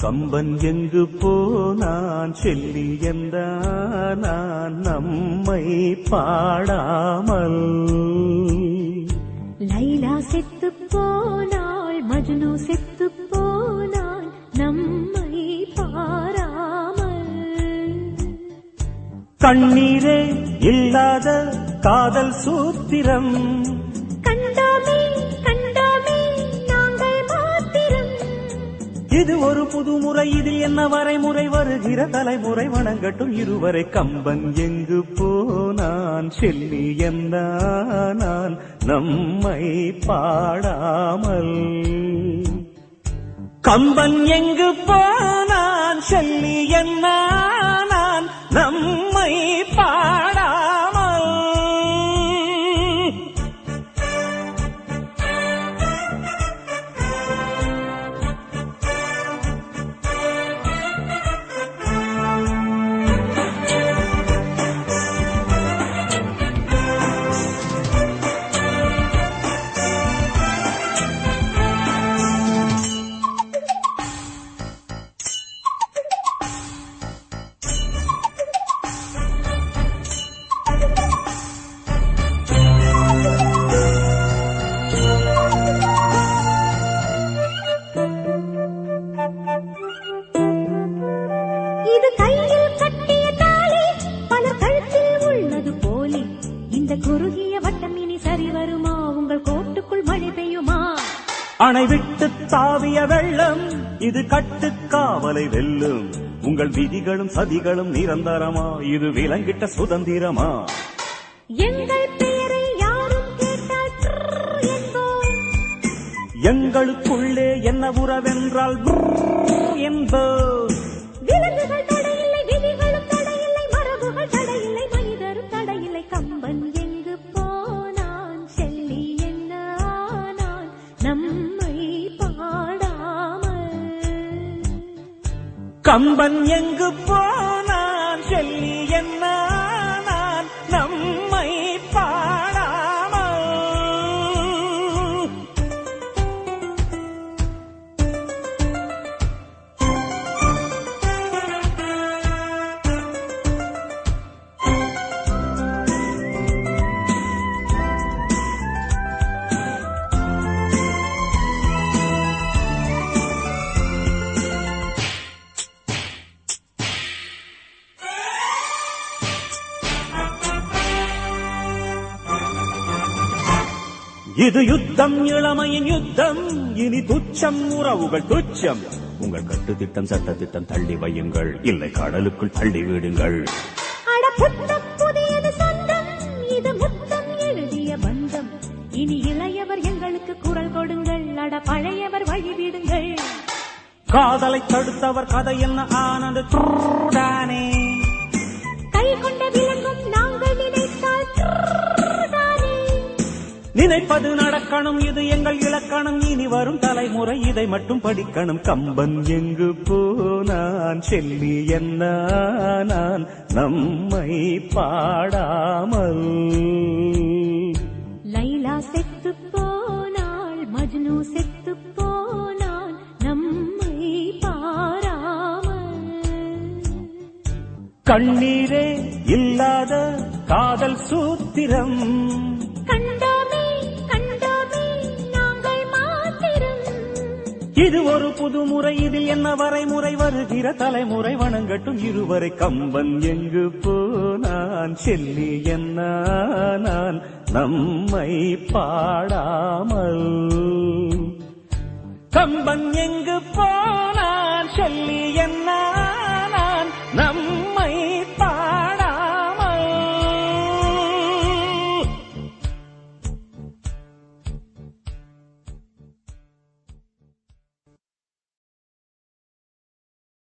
கம்பன் எங்கு போனான் செல்லி எந்த நான் நம்மை பாடாமல் லைலா செத்து போனாள் மஜ்னு செத்து போனான் நம்மை பாராமல் கண்ணீரே இல்லாத காதல் சூத்திரம் கண்டாமே கண்டாமே நாங்கள் மாத்திரம் இது ஒரு புதுமுறை இதில் என்ன வரைமுறை வருகிற தலைமுறை வணங்கட்டும் இருவரை கம்பன் எங்கு போனான் செல்லி எந்த நான் நம்மை பாடாமல் கம்பன் எங்கு போனான் செல்லி என்ன நான் நம்மை பாடாமல் இது கையில் கட்டிய தாலி பல கழுத்தில் உள்ளது போலி இந்த குறுகிய வட்டம் இனி சரி வருமா உங்கள் கோட்டுக்குள் மழை பெய்யுமா அணை விட்டு தாவிய வெள்ளம் இது கட்டுக்காவலை வெல்லும் உங்கள் விதிகளும் சதிகளும் நிரந்தரமா இது விலங்கிட்ட சுதந்திரமா எங்கள் பெயரை யாரும் கேட்டால் ட்ர் என்போம் எங்களுக்குள்ளே என்ன உறவென்றால் ப்ரர் என்போம் விலங்குகள் தடையில்லை விதிகளும் தடையில்லை மரபுகள் தடையில்லை மனிதரும் தடையில்லை கம்பன் எங்கு போனான் செல்லி என்ன ஆனான் நம்மை பாடாமல் கம்பன் எங்கு போனான் செல்லி என்ன நான் நம்மை பாடாமல் இது யுத்தம் இளமையின் யுத்தம் இனி துச்சம் உறவுகள் துச்சம் உங்கள் கட்டு திட்டம் சட்ட திட்டம் தள்ளி வையுங்கள் இல்லை கடலுக்குள் தள்ளி விடுங்கள் அட புத்தம் புதியது சொந்தம் இது முத்தம் எழுதிய பந்தம் இனி இளையவர் எங்களுக்கு குரல் கொடுங்கள் அட பழையவர் வழிவிடுங்கள் காதலை தடுத்தவர் கதை என்ன ஆனது ட்ரூடானே கை கொண்ட விலங்கும் நாங்கள் நினைத்தால் ட்ரூதானே. நினைப்பது நடக்கணும் இது எங்கள் இலக்கணம் இனி வரும் தலைமுறை இதை மட்டும் படிக்கணும் கம்பன் எங்கு போனான் செல்லி என்ன நான் நம்மை பாடாமல் லைலா செத்து போனாள் மஜ்னு செத்து போனான் நம்மை பாராமல் கண்ணீரே இல்லாத காதல் சூத்திரம் கண்டோமே கண்டோமே நாங்கள் மாத்திரம் இது ஒரு புதுமுறை இதில் என்ன வரைமுறை வருகிற தலைமுறை வணங்கட்டும் இருவரை கம்பன் எங்கு போனான் செல்லி என்ன நான் நம்மை பாடாமல் கம்பன் எங்கு போனான் சொல்லி என்ன